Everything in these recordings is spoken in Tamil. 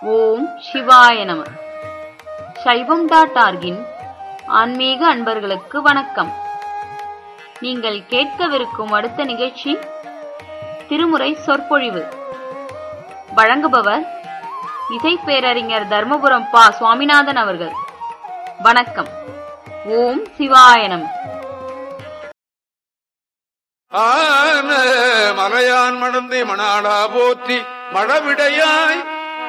ஓம் சிவாய நம சைவம் டாட் ஆர்கின் ஆன்மீக அன்பர்களுக்கு வணக்கம் நீங்கள் கேட்கவிருக்கும் அடுத்த நிகழ்ச்சி திருமுறை சொற்பொழிவு வழங்குபவர் இசை பேரறிஞர் தர்மபுரம் பா சுவாமிநாதன் அவர்கள் வணக்கம் ஓம் சிவாய நம ஆன மலையான் மணந்தை மணாடா போற்றி மழவிடையாய்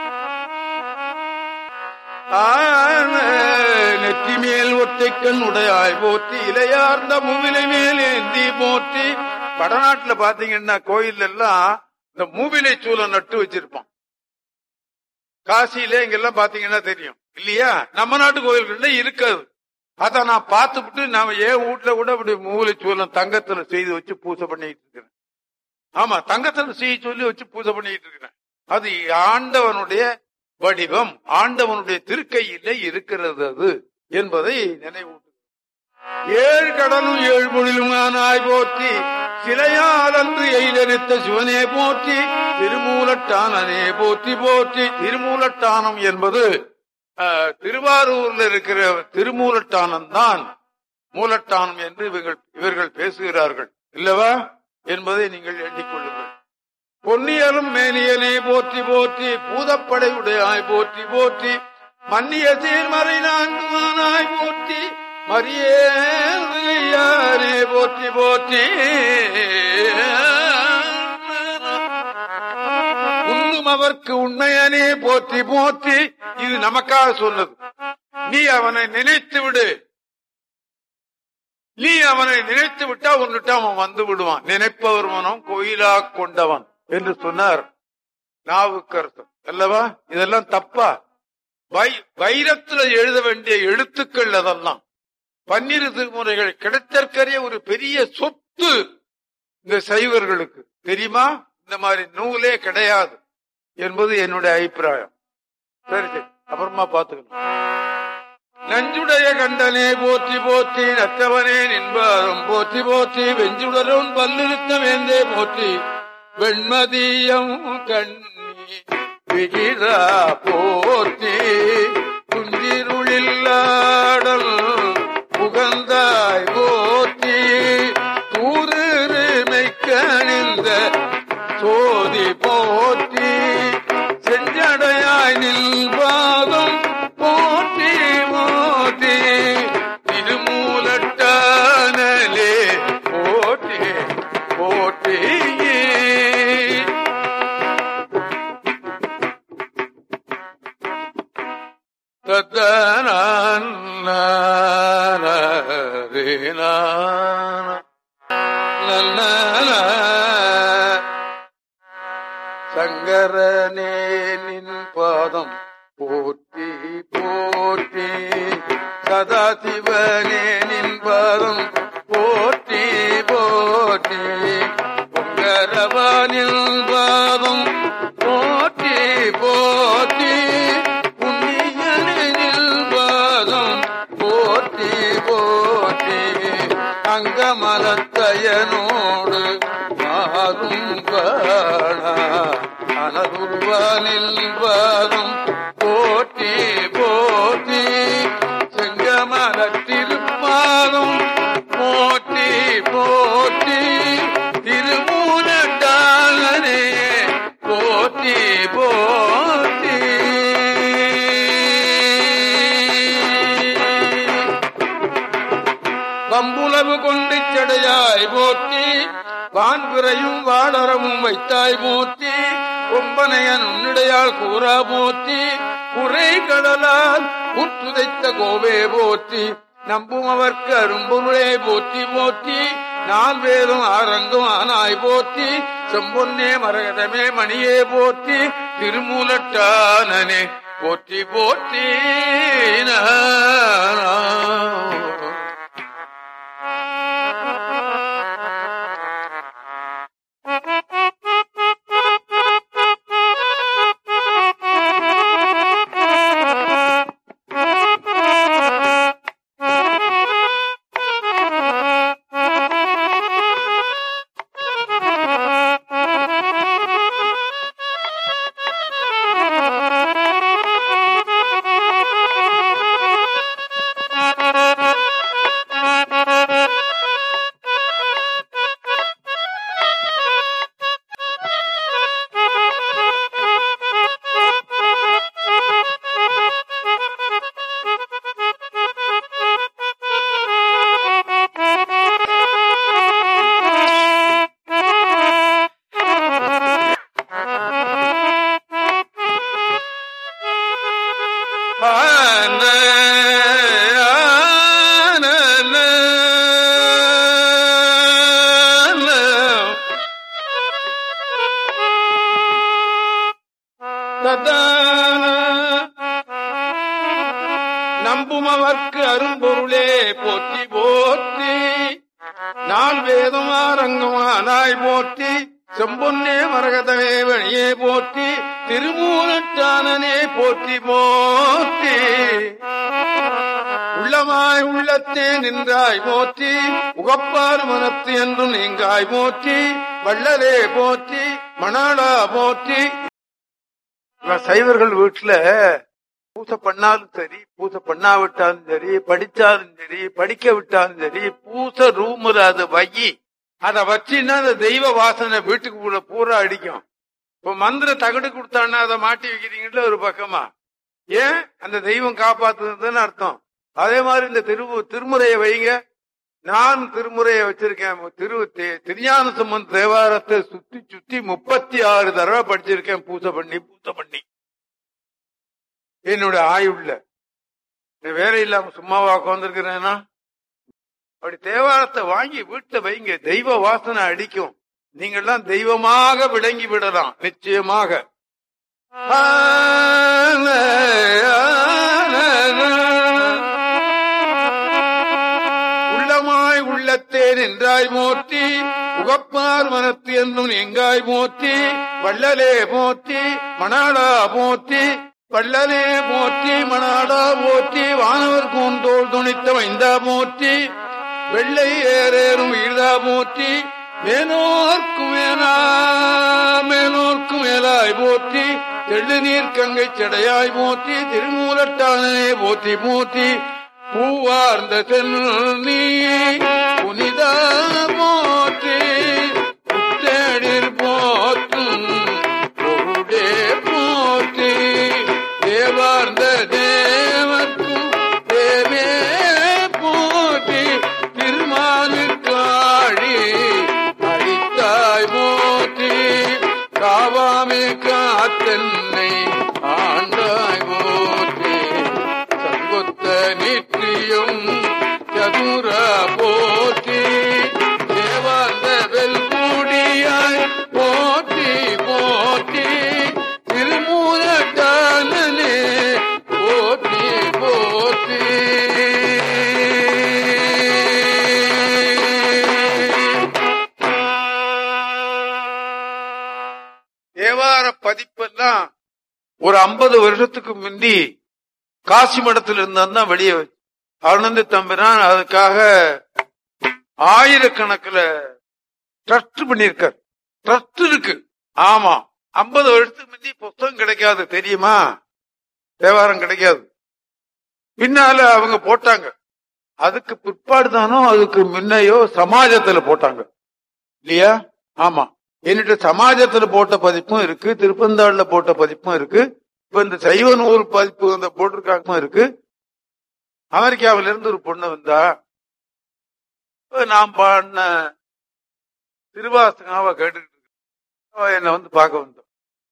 ஆன நெற்றி மேல் ஒத்தைக்கண் உடையாய் போற்றி இலையார்ந்த மூவிலை மேல் ஏந்தி போற்றி வடநாட்டுல பாத்தீங்கன்னா கோயில் எல்லாம் இந்த மூவிலை சூலம் நட்டு வச்சிருப்பான் காசியில இங்கெல்லாம் பாத்தீங்கன்னா தெரியும் இல்லையா நம்ம நாட்டு கோயில்கள்ல இருக்காது அத நான் பார்த்துவிட்டு நாம ஏன் வீட்டுல கூட இப்படி மூலை சூலம் தங்கத்துல செய்து வச்சு பூஜை பண்ணிட்டு இருக்கிறேன் ஆமா தங்கத்துல செய்ய சொல்லி வச்சு பூஜை பண்ணிட்டு இருக்கிறேன் அது ஆண்டவனுடைய வடிவம் ஆண்டவனுடைய திருக்கையில இருக்கிறது அது என்பதை நினைவூட்டு ஏழு கடலும் ஏழு பொழிலும் ஆனாய் போற்றி சிலையாலன்று எய்தெடுத்த சிவனே போற்றி திருமூலட்டானனே போற்றி போற்றி திருமூலட்டானம் என்பது அஹ், திருவாரூர்ல இருக்கிற திருமூலட்டானம் தான் மூலட்டானம் என்று இவர்கள் இவர்கள் பேசுகிறார்கள் இல்லவா என்பதை நீங்கள் எண்ணிக்கொள்ளுங்கள் பொன்னியலும் மேனியனே போற்றி போற்றி பூதப்படை உடையாய் போற்றி போற்றி மன்னிய சீர்மறை நான்குமானாய் போற்றி மரியானே போற்றி போற்றி உண்ணும் அவர்க்கு உண்மையனே போற்றி போற்றி இது நமக்காக சொன்னது நீ அவனை நினைத்து விடு நீ அவனை நினைத்து விட்டா உன்னிட்ட அவன் வந்து விடுவான் நினைப்பவர் மனம் கோயிலா கொண்டவன் என்று சொன்னார் நாவுக்கரசர் அல்லவா இதெல்லாம் தப்பா வை வைரத்துல எழுத வேண்டிய எழுத்துக்கள் அதெல்லாம் பன்னிரு திருமுறைகள் கிடைத்தற்கரிய ஒரு பெரிய சொத்து இந்த சைவர்களுக்கு தெரியுமா இந்த மாதிரி நூலே கிடையாது என்பது என்னுடைய அபிப்பிராயம் சரி சரி அப்புறமா பாத்துக்கணும் நஞ்சுடைய கண்டனே போற்றி போற்றி நத்தவனே நின்பாரும் போற்றி போற்றி வெஞ்சுடரும் பல்லிருத்த வேந்தே போற்றி வெண்மதியம் கண்ணி விகிதா போற்றி குஞ்சிருளில்லாடல் புகந்தாய் போற்றி தூருமை கணிந்த சோதி போற்றி செஞ்சடையாய் நில்வாதம் போற்றி போற்றி திருமூலட்டானலே போற்றி போற்றி சங்கரனே நின் பாதம் போற்றி போற்றி சதாசிவனே நின் பாதம் போற்றி போற்றி பொங்கரவானில் பாதம் போற்றி போற்றி புண்ணியனில் பாதம் போற்றி போற்றி அங்கமலத்தயனோடு மாறும் காணா அனதுருவானில் பாதம் போற்றி போற்றி செங்கமலத்திருப்பாதம் போற்றி போற்றி திருமூலட்டாளனே போற்றி போற்றி வம்புலவு கொண்டு செடையாய் போற்றி வான்பிறையும் வாடரமும் வைத்தாய் போற்றி கொம்பனையன் உன்னிடையால் கூறா போற்றி குறை கடலால் உற்றுதைத்த கோவே போற்றி நம்பும் அவர்க்கு அரும்பொருளே போற்றி போற்றி நால் வேலும் ஆரங்கும் ஆனாய் போற்றி செம்பொன்னே மரகதமே மணியே போற்றி திருமூலட்டானனே போற்றி போற்றி நா. Thank you. ஆன, ஆன, நம்புமவர்க்கு அரும்பொருளே போற்றி போற்றி நாள் வேதமாரங்கமானாய் போற்றி செம்பொன்னே மரகதமே வழியே போற்றி திருமூலட்டானனே போற்றி போற்றி உள்ளமாய் உள்ளத்தே நின்றாய் போற்றி உகப்பார் மனத்து என்றும் நீங்காய் போற்றி வள்ளலே போற்றி மணாளா போற்றி இவன் சைவர்கள் வீட்டுல பூசை பண்ணாலும் சரி பூசை பண்ணாவிட்டாலும் சரி படிச்சாலும் சரி படிக்க விட்டாலும் சரி பூசை ரூம்ல அது வையி அத வச்சுன்னா அந்த தெய்வ வாசனை வீட்டுக்குள்ள பூரா அடிக்கும் இப்ப மந்திர தகடு கொடுத்தான்னா அதை மாட்டி வைக்கிறீங்கல்ல ஒரு பக்கமா ஏன் அந்த தெய்வம் காப்பாத்துறதுன்னு அர்த்தம் அதே மாதிரி இந்த திரு திருமுறையை வைங்க நான் திருமுறையை வச்சிருக்கேன் திரு தி- திருஞான சம்பந்த தேவாரத்தை சுத்தி சுத்தி முப்பத்தி ஆறு தடவை படிச்சிருக்கேன் பூசை பண்ணி பூசை பண்ணி என்னுடைய ஆயுள்ல நான் வேற இல்லாம சும்மாவா உட்காந்துருக்கிறேன்னா அப்படி தேவாரத்தை வாங்கி வீட்டுல வைங்க தெய்வ வாசனை அடிக்கும் நீங்கெல்லாம் தெய்வமாக விளங்கி விடலாம் நிச்சயமாக உள்ளமாய் உள்ளத்தே நின்றாய் மோற்றி உகப்பார் மனத்து என்னும் எங்காய் மோற்றி வள்ளலே போற்றி மணாளா போற்றி வள்ளலே போற்றி மணாளா போற்றி வானவர் கூந்தோள் துணித்த வைந்தா போற்றி வெள்ளை ஏறேறும் ஈழா போற்றி மேனோர்க்கு மேலா மேனோர்க்கு மேலாய் போற்றி தெள்ளு நீர் கங்கை செடையாய் போற்றி திருமூலட்டானே போற்றி போற்றி பூவார்ந்த சென்னி புனிதா போற்றி புத்தேடிர் போற்றும் பொருடே போற்றி தேவார்ந்த தேவர்க்கும் தேவே போற்றி திருமாலுக்காழி அடித்தாய் போற்றி காவாமே காத்தன்னை ஆண்டாய் போற்றி சங்குத்த நிற்றியும் சதுர போற்றி தேவார்ந்த வெல்கூடியாய் போற்றி போற்றி திருமூலட்டானே போற்றி போற்றி தேவார பதிப்பெல்லாம் ஒரு ஐம்பது வருஷத்துக்கு முந்தி காசி மடத்தில் இருந்தான் வெளியே வச்சு அருணந்தி தம்பிரான் அதுக்காக ஆயிரக்கணக்கில் ட்ரஸ்ட் பண்ணிருக்கார் ட்ரஸ்ட் இருக்கு ஆமா ஐம்பது வருஷத்துக்கு முந்தி புத்தகம் கிடைக்காது தெரியுமா தேவாரம் கிடைக்காது பின்னால அவங்க போட்டாங்க அதுக்கு பிற்பாடு தானோ அதுக்கு முன்னையோ சமாஜத்துல போட்டாங்க இல்லையா ஆமா என்கிட்ட சமாஜத்துல போட்ட பதிப்பும் இருக்கு திருப்பந்தாள்ல போட்ட பதிப்பும் இருக்கு இப்ப இந்த சைவ நூல் பதிப்பு அந்த போட்டிருக்காங்க இருக்கு அமெரிக்காவில இருந்து ஒரு பொண்ணு வந்தா இப்ப நான் பாடின திருவாசகாவை கேட்டுக்கிட்டு இருக்கு. அவ என்னை வந்து பார்க்க வந்தோம்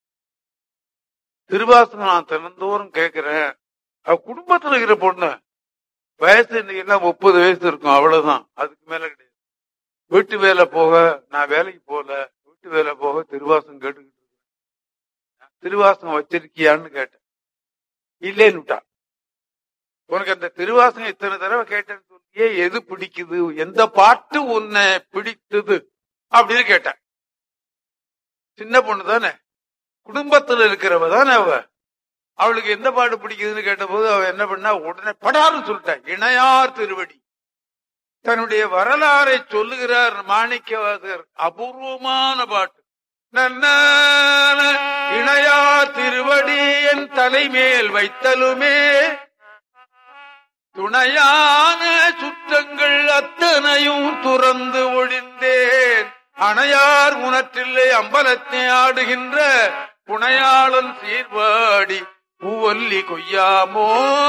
திருவாசகம் நான் தினந்தோறும் கேட்கிறேன் அவ குடும்பத்துல இருக்கிற பொண்ணு வயசு இன்னைக்கு என்ன முப்பது வயசு இருக்கும் அவ்வளவுதான் அதுக்கு மேல கிடையாது வீட்டு வேலை போக நான் வேலைக்கு போகல வீட்டு வேலை போக திருவாசகம் கேட்டுக்கிட்டு இருக்கேன் திருவாசகம் வச்சிருக்கியான்னு கேட்டேன் இல்லேன்னு விட்டா உனக்கு அந்த திருவாசகம் இத்தனை தடவை கேட்டேன்னு சொல்லியே எது பிடிக்குது எந்த பாட்டு உன்னை பிடித்தது அப்படின்னு கேட்டேன் சின்ன பொண்ணு தானே குடும்பத்துல இருக்கிறவ தானே அவ அவளுக்கு எந்த பாட்டு பிடிக்குதுன்னு கேட்டபோது அவ என்ன பண்ணா உடனே படாருன்னு சொல்லிட்டா இணையார் திருவடி தன்னுடைய வரலாறை சொல்லுகிறார் மாணிக்கவாசகர் அபூர்வமான பாட்டு நன்னான இணையார் திருவடி என் தலைமேல் வைத்தலுமே துணையான சுற்றங்கள் அத்தனையும் துறந்து ஒழிந்தேன் அணையார் உணற்றில்லை அம்பலத்தை ஆடுகின்ற புனையாளன் சீர்வாடி பூவல்லி கொய்யாமோ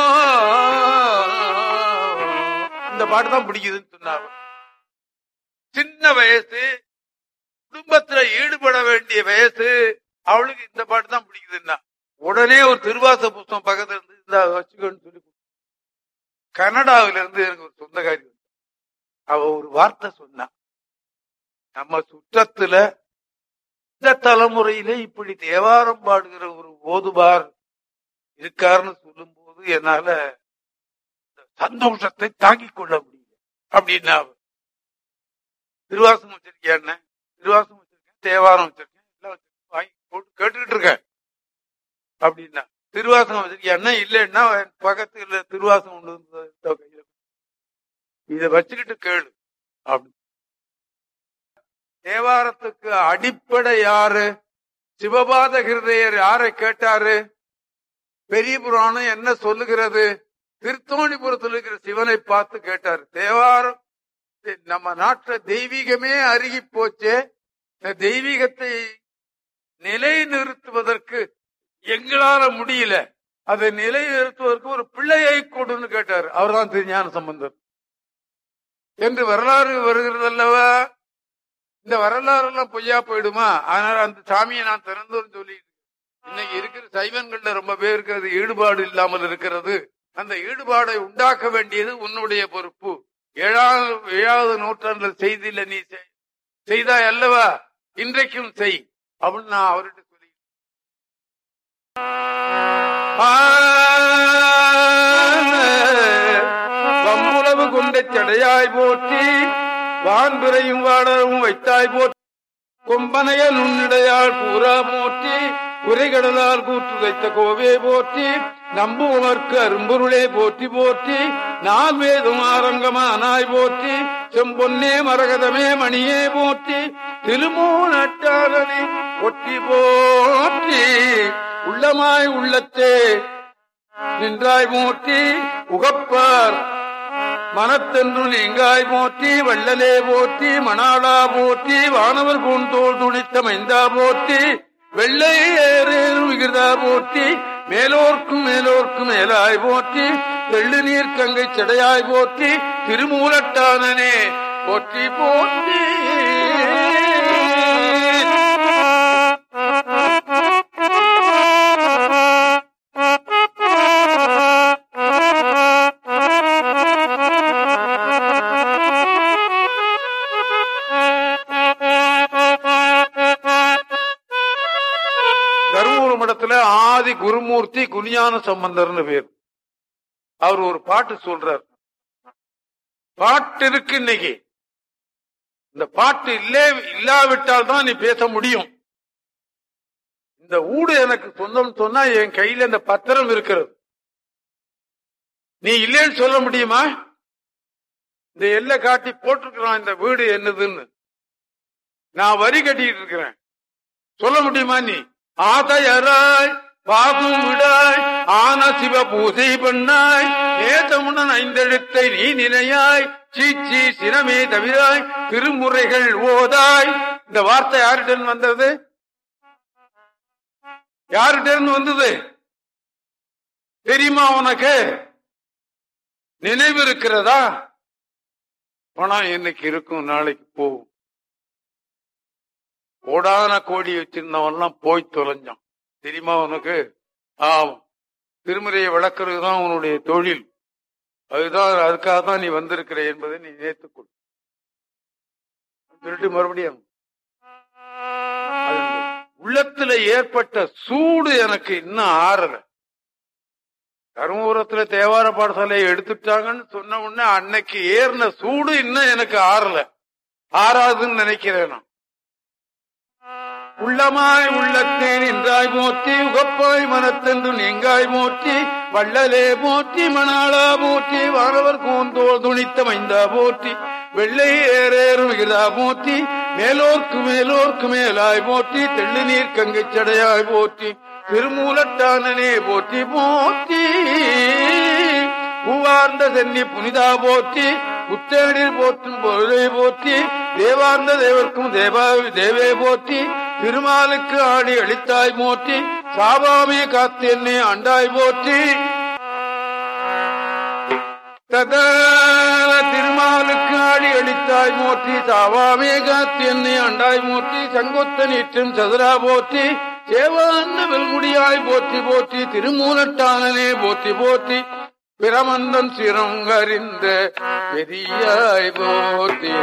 இந்த பாட்டு தான் பிடிக்குதுன்னு சொன்னாங்க சின்ன வயசு குடும்பத்துல ஈடுபட வேண்டிய வயசு அவளுக்கு இந்த பாட்டு தான் பிடிக்குதுன்னா உடனே ஒரு திருவாச புஸ்தகம் பக்கத்துல இருந்து இந்தா வச்சுக்கோன்னு சொல்லி கொடுத்தா. கனடாவில இருந்து எனக்கு ஒரு சொந்தக்காரி வந்தா. அவ ஒரு வார்த்தை சொன்னா நம்ம சுற்றத்துல இந்த தலைமுறையில இப்படி தேவாரம் பாடுகிற ஒரு ஓதுபார் இருக்காருன்னு சொல்லும் போது என்னால இந்த சந்தோஷத்தை தாங்கிக் கொள்ள முடியல அப்படின்னா அவ. திருவாசகம் வச்சிருக்கியா என்ன திருவாசகம் வச்சிருக்கேன் தேவாரம் வச்சிருக்கேன் எல்லாம் வச்சிருக்கேன் வாங்கி போட்டு கேட்டுக்கிட்டு இருக்கேன் அப்படின்னா திருவாசகம் வச்சிருக்கியா என்ன இல்லைன்னா என் பக்கத்துல திருவாசகம் கொண்டு வந்து இதோ கையில இத வச்சுக்கிட்டு கேளு அப்படி தேவாரத்துக்கு அடிப்படை யாரு சிவபாத ஹிருதயர் யாரை கேட்டாரு பெரிய புராணம் என்ன சொல்லுகிறது திருத்தோணிபுரத்தில் இருக்கிற சிவனை பார்த்து கேட்டாரு தேவாரம் நம்ம நாட்டுல தெய்வீகமே அருகி போச்சே இந்த தெய்வீகத்தை நிலைநிறுத்துவதற்கு எங்களால முடியல அதை நிலைநிறுத்துவதற்கு ஒரு பிள்ளையை கொடுன்னு கேட்டார் அவர்தான் திருஞான சம்பந்தர் என்று வரலாறு வருகிறது அல்லவா இந்த வரலாறு எல்லாம் பொய்யா போயிடுமா அதனால அந்த சாமியை நான் திறந்தோன்னு சொல்லிட்டு இன்னைக்கு இருக்கிற சைவன்கள்ல ரொம்ப பேருக்கு அது ஈடுபாடு இல்லாமல் இருக்கிறது அந்த ஈடுபாடை உண்டாக்க வேண்டியது உன்னுடைய பொறுப்பு ஏழாவது ஏழாவது நூற்றாண்டுல செய்தில நீ செய்- செய்தாய் அல்லவா இன்றைக்கும் செய் அப்படின்னு நான் அவர்கிட்ட சொல்லி வம்புளவு கொண்ட சடையாய் போற்றி வான்பிறையும் வாடவும் வைத்தாய் போற்றி கொம்பனைய நுண்ணிடையால் பூரா போற்றி குறைகடலால் கூற்று வைத்த கோவே போற்றி நம்புவமர்க்கு அரும்பொருளே போற்றி போற்றி நான் வேதும் ஆரங்கமானாய் போற்றி செம்பொன்னே மரகதமே மணியே போற்றி திருமூனட்டாளனை ஒற்றி போற்றி உள்ளமாய் உள்ளத்தே நின்றாய் மூர்த்தி உகப்பார் மனத்தென்று நீங்காய் போற்றி வள்ளலே போற்றி மணாளா போற்றி வானவர் கூந்தோல் துணித்த மைந்தா போற்றி வெள்ளை ஏறேறு விகிதா போற்றி மேலோர்க்கும் மேலோர்க்கும் மேலாய் போற்றி வெள்ளு நீர் கங்கை செடையாய் போற்றி திருமூலட்டானனே போற்றி போற்றி தருமபுரி மடத்துல ஆதி குருமூர்த்தி குனியான சம்பந்தர்னு பேர் அவர் ஒரு பாட்டு சொல்றார் பாட்டு இருக்கு இன்னைக்கு இந்த பாட்டு இல்லே இல்லாவிட்டால் தான் நீ பேச முடியும் இந்த ஊடு எனக்கு சொந்தம் சொன்னா என் கையில இந்த பத்திரம் இருக்கிறது நீ இல்லைன்னு சொல்ல முடியுமா இந்த எல்லை காட்டி போட்டிருக்கிறான் இந்த வீடு என்னதுன்னு நான் வரி கட்டிட்டு இருக்கிறேன் சொல்ல முடியுமா நீ ஆதையராய் பாபம் விடாய் ஆன சிவ பூசை பண்ணாய் ஏதமுடன் ஐந்தெழுத்தை நீ நினையாய் சீச்சி சினமே தவிராய் திருமுறைகள் ஓதாய் இந்த வார்த்தை யார்கிட்ட வந்தது யார்கிட்ட வந்தது தெரியுமா உனக்கு நினைவு இருக்கிறதா பணம் இன்னைக்கு இருக்கும் நாளைக்கு போகும் கோடான கோடி வச்சிருந்தவன்லாம் போய் தொலைஞ்சான் தெரியுமா உனக்கு ஆமாம் திருமுறையை வளர்க்கறது தான் உன்னுடைய தொழில் அதுதான் அதுக்காக தான் நீ வந்திருக்கிற என்பதை நீ நேர்த்துக்கொள் சொல்லிட்டு மறுபடியும் அது உள்ளத்துல ஏற்பட்ட சூடு எனக்கு இன்னும் ஆறல கருமபுரத்துல தேவார பாடசாலையை எடுத்துட்டாங்கன்னு சொன்ன உடனே அன்னைக்கு ஏறின சூடு இன்னும் எனக்கு ஆறல ஆறாதுன்னு நினைக்கிறேன் நான் உள்ளமாய் உள்ளத்தே நின்றாய் மோத்தி உகப்பாய் மனத்தென்று நீங்காய் மோற்றி வள்ளலே போற்றி மணாளா போற்றி வானவர் கூந்தோல் துணித்த மைந்தா போற்றி வெள்ளை ஏறேறும் விகிதா போற்றி மேலோர்க்கு மேலோர்க்கு மேலாய் போற்றி தெள்ளு நீர் கங்கை சடையாய் போற்றி திருமூலட்டானனே போற்றி போற்றி பூவார்ந்த சென்னி புனிதா போற்றி புத்தேடில் போற்றும் பொருளை போற்றி தேவார்ந்த தேவர்க்கும் தேவா தேவே போற்றி திருமாலுக்கு ஆடி அளித்தாய் போற்றி சாபாமே காத்து என்னை அண்டாய் போற்றி ததா திருமாலுக்கு ஆடி அளித்தாய் போற்றி சாவாமே காத்து என்னை அண்டாய் போற்றி சங்கொத்த நீற்றும் சதுரா போற்றி சேவாந்த வெல்முடியாய் போற்றி போற்றி திருமூலட்டானனே போற்றி போற்றி பிரமந்தன் சிறங்கறிந்த பெரியாய் போற்றி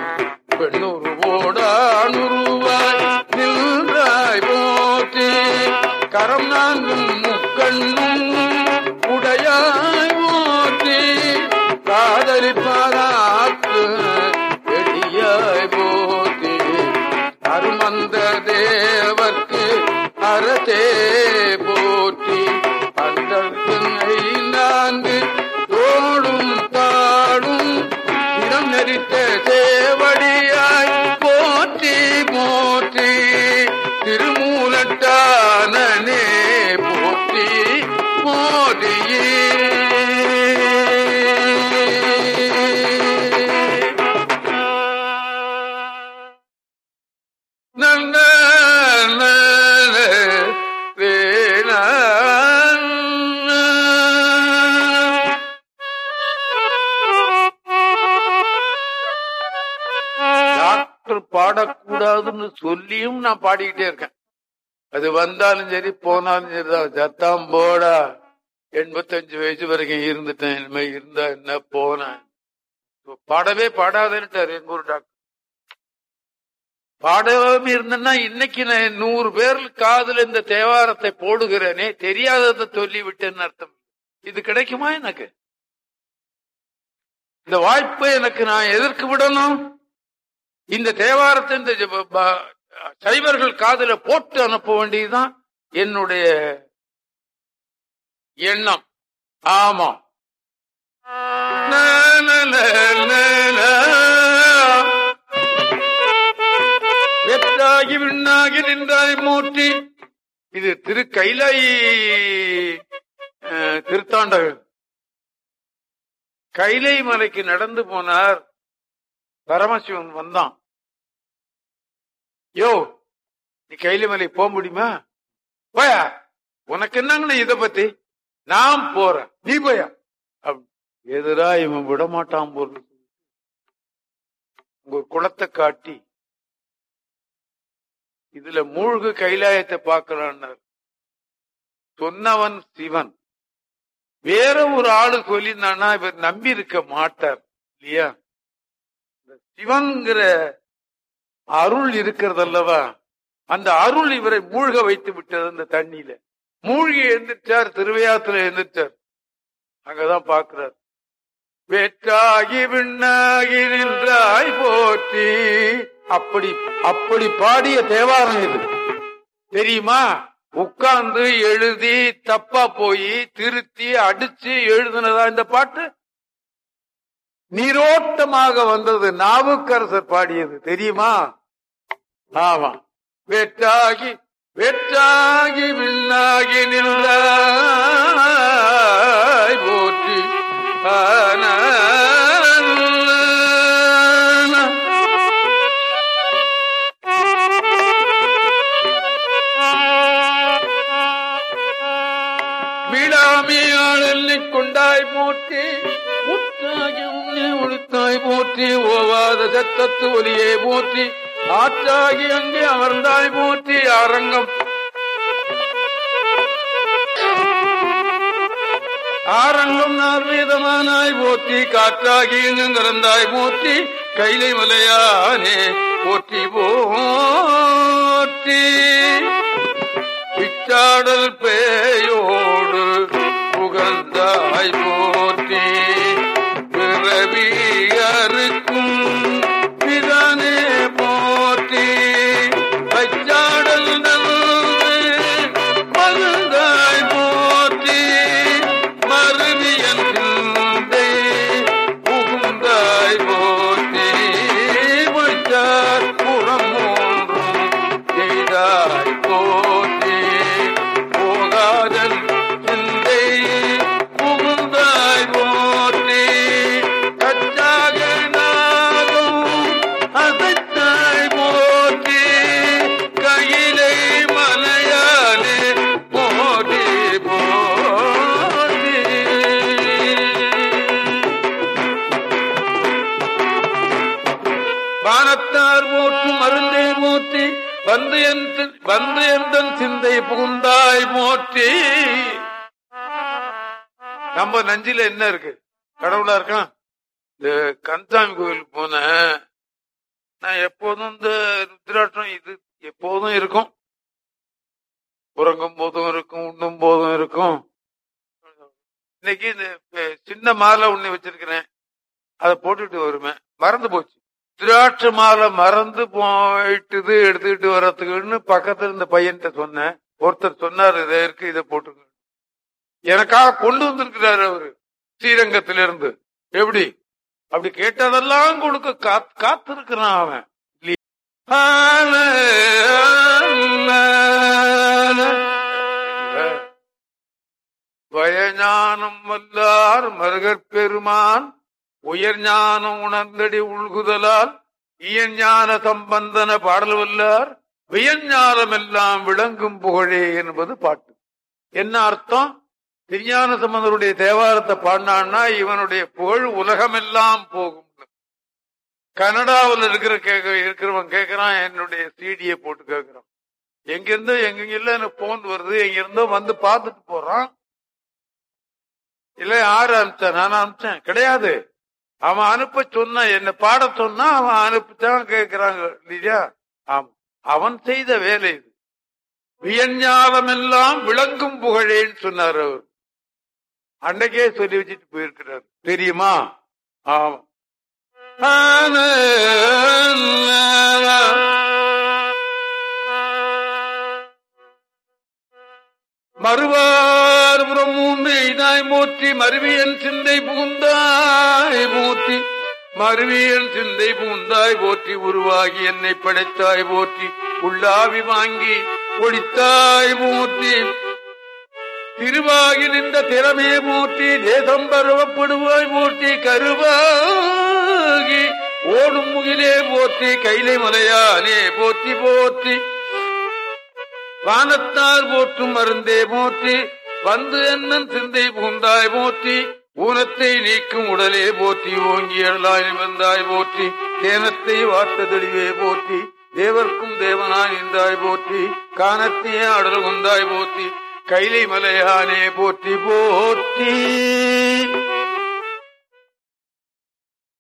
பெண்ணுருவோடானுருவாய் நின்றாய் போற்றி கரம் நான்கும் முக்கண்ணும் உடையாய் போற்றி காதலிப்பாராக்கு பெரியாய் போற்றி அருமந்த தேவர்க்கு அறத்தே போற்றி அந்த நான்கு தோடும் தாடும் இடம் நெறித்த சேவடியாய் போற்றி போற்றி திருமூலட்டானனே போற்றி போதியே நன்ன டாக்டர் பாடக்கூடாதுன்னு சொல்லியும் நான் பாடிக்கிட்டே இருக்கேன் அது வந்தாலும் சரி போனாலும் சரிதான் சத்தாம் போடா எண்பத்தஞ்சு வயசு வரைக்கும் இருந்துட்டேன் இனிமே இருந்தா என்ன போனேன் பாடவே பாடாதேன்னுட்டாரு எங்க ஊர் டாக்டர் பாடாம இருந்தேன்னா இன்னைக்கு நான் நூறு பேர் காதுல இந்த தேவாரத்தை போடுகிறேனே தெரியாததை சொல்லி விட்டேன்னு அர்த்தம் இது கிடைக்குமா எனக்கு இந்த வாய்ப்பை எனக்கு நான் எதற்கு விடணும் இந்த தேவாரத்தை இந்த ஜ- ப- சைவர்கள் காதுல போட்டு அனுப்ப வேண்டியதுதான் என்னுடைய எண்ணம் ஆமா ந, ந, ந, ந, ந. வெற்றாகி விண்ணாகி நின்றாய் மூர்த்தி இது திரு கைலை அஹ், திருத்தாண்டகம் கைலை மலைக்கு நடந்து போனார் பரமசிவன் வந்தான் யோ நீ கைலை மலை போக முடியுமா போயா உனக்கு என்னங்கண்ணா இத பத்தி நான் போறேன் நீ போயா அப்படி. எதிரா இவன் விட மாட்டான் போல உங்க ஒரு குளத்தை காட்டி இதுல மூழ்கு கைலாயத்தை பார்க்கலான்னார் சொன்னவன் சிவன் வேற ஒரு ஆளு சொல்லியிருந்தானா இவர் நம்பி இருக்க மாட்டார் இல்லையா இந்த சிவன்கிற அருள் இருக்கிறதல்லவா அந்த அருள் இவரை மூழ்க வைத்து விட்டது அந்த தண்ணியில மூழ்கி எழுந்திருச்சார் திருவையாத்துல எழுந்திருச்சார் அங்கதான் பாக்குறார் வேற்றாகி விண்ணாகி நின்றாய் போற்றி அப்படி அப்படி பாடிய தேவாரம் இது தெரியுமா உட்கார்ந்து எழுதி தப்பா போய் திருத்தி அடிச்சு எழுதுனதா இந்த பாட்டு நீரோட்டமாக வந்தது நாவுக்கரசர் பாடியது தெரியுமா ஆமா வெற்றாகி வெற்றாகி விண்ணாகி நின்றாய் போற்றி ஆன மீளாமையாள் எண்ணிக் கொண்டாய் போற்றி முத்தாகி உன்னை ஒழுத்தாய் போற்றி ஓவாத சத்தத்து ஒலியே போற்றி ஆற்றாகி அங்கே அமர்ந்தாய் போற்றி அரங்கம் ஆரங்கம் நார்வேதமானாய் போற்றி காற்றாகி நிறந்தாய் போற்றி கைலை மலையானே போற்றி போற்றி பிச்சாடல் பேயோடு புகழ்ந்தாய் போற்றி பிறவி அறுக்கும் பிதானே போற்றி பச்சாடல் நல்கு மகிழ்ந்தாய் போற்றி மருவியன் சிந்தை புகுந்தாய் போற்றி வைத்தார் புறம் மூன்றும் செய்தாய் போற்றி போகாத வந்து என் தி- வந்து எந்தன் சிந்தை புகுந்தாய் போற்றி நம்ம நஞ்சில என்ன இருக்கு கடவுளா இருக்கான் இந்த கந்தசாமி கோயிலுக்கு போனேன் நான் எப்போதும் இந்த ருத்ராட்டம் இது எப்போதும் இருக்கும் உறங்கும் போதும் இருக்கும் உண்ணும் போதும் இருக்கும் இன்னைக்கு இந்த அஹ், சின்ன மாலை ஒண்ணு வச்சிருக்கிறேன் அதை போட்டுட்டு வருவேன் மறந்து போச்சு திராட்சை மாலை மறந்து போயிட்டுது எடுத்துக்கிட்டு வர்றதுக்குன்னு பக்கத்துல இருந்த பையன்கிட்ட சொன்னேன் ஒருத்தர் சொன்னார் இதை இருக்கு இதை போட்டுக்க எனக்காக கொண்டு வந்திருக்கிறாரு அவரு ஸ்ரீரங்கத்திலிருந்து எப்படி அப்படி கேட்டதெல்லாம் கொடுக்க காத்- காத்திருக்கிறான் அவன் இல்லையா? வயஞானம் வல்லார் மருகற் பெருமான் உயர் ஞானம் உணர்ந்தடி உள்குதலால் இயஞான சம்பந்தன பாடல் வல்லார் வியஞானம் எல்லாம் விளங்கும் புகழே என்பது பாட்டு என்ன அர்த்தம் திருஞான சம்பந்தருடைய தேவாரத்தை பாடினான்னா இவனுடைய புகழ் உலகமெல்லாம் போகும் கனடாவில் இருக்கிற கேக்க இருக்கிறவன் கேட்கறான் என்னுடைய சிடியை போட்டு கேட்கறான் எங்க இருந்தோ எங்க இல்ல எனக்கு போன் வருது எங்க இருந்தோ வந்து பார்த்துட்டு போறான் இல்ல யாரு அனுப்பிச்சேன் நான் அனுப்பிச்சேன் கிடையாது அவன் அனுப்ப சொன்ன என்ன பாட சொன்னா அவன் அனுப்பிச்சான் கேட்கிறாங்க இல்லையா ஆமா அவன் செய்த வேலை இது வியஞ்ஞானம் எல்லாம் விளங்கும் புகழேன்னு சொன்னார் அவர் அன்னைக்கே சொல்லி வச்சுட்டு போயிருக்கிறார் தெரியுமா ஆமா மறுவார்புறம் மூன்று இதாய் மூர்த்தி மருவியன் சிந்தை புகுந்தாய் மூர்த்தி மருவியன் சிந்தை புகுந்தாய் போற்றி உருவாகி என்னை படைத்தாய் போற்றி உள்ளாவி வாங்கி ஒழித்தாய் மூர்த்தி திருவாகி நின்ற திறமே மூர்த்தி தேசம் பருவப்படுவாய் மூர்த்தி கருவாகி ஓடும் முகிலே போற்றி கைலை மலையானே போற்றி போற்றி வானத்தார் போற்றும் மருந்தே போற்றி வந்து என்னன் சிந்தை பூந்தாய் போற்றி ஊனத்தை நீக்கும் உடலே போற்றி ஓங்கி எழலாய் நிமிர்ந்தாய் போற்றி தேனத்தை வார்த்த தெளிவே போற்றி தேவர்க்கும் தேவனாய் நின்றாய் போற்றி காணத்தையே அடல் கொண்டாய் போற்றி கைலை மலையானே போற்றி போற்றி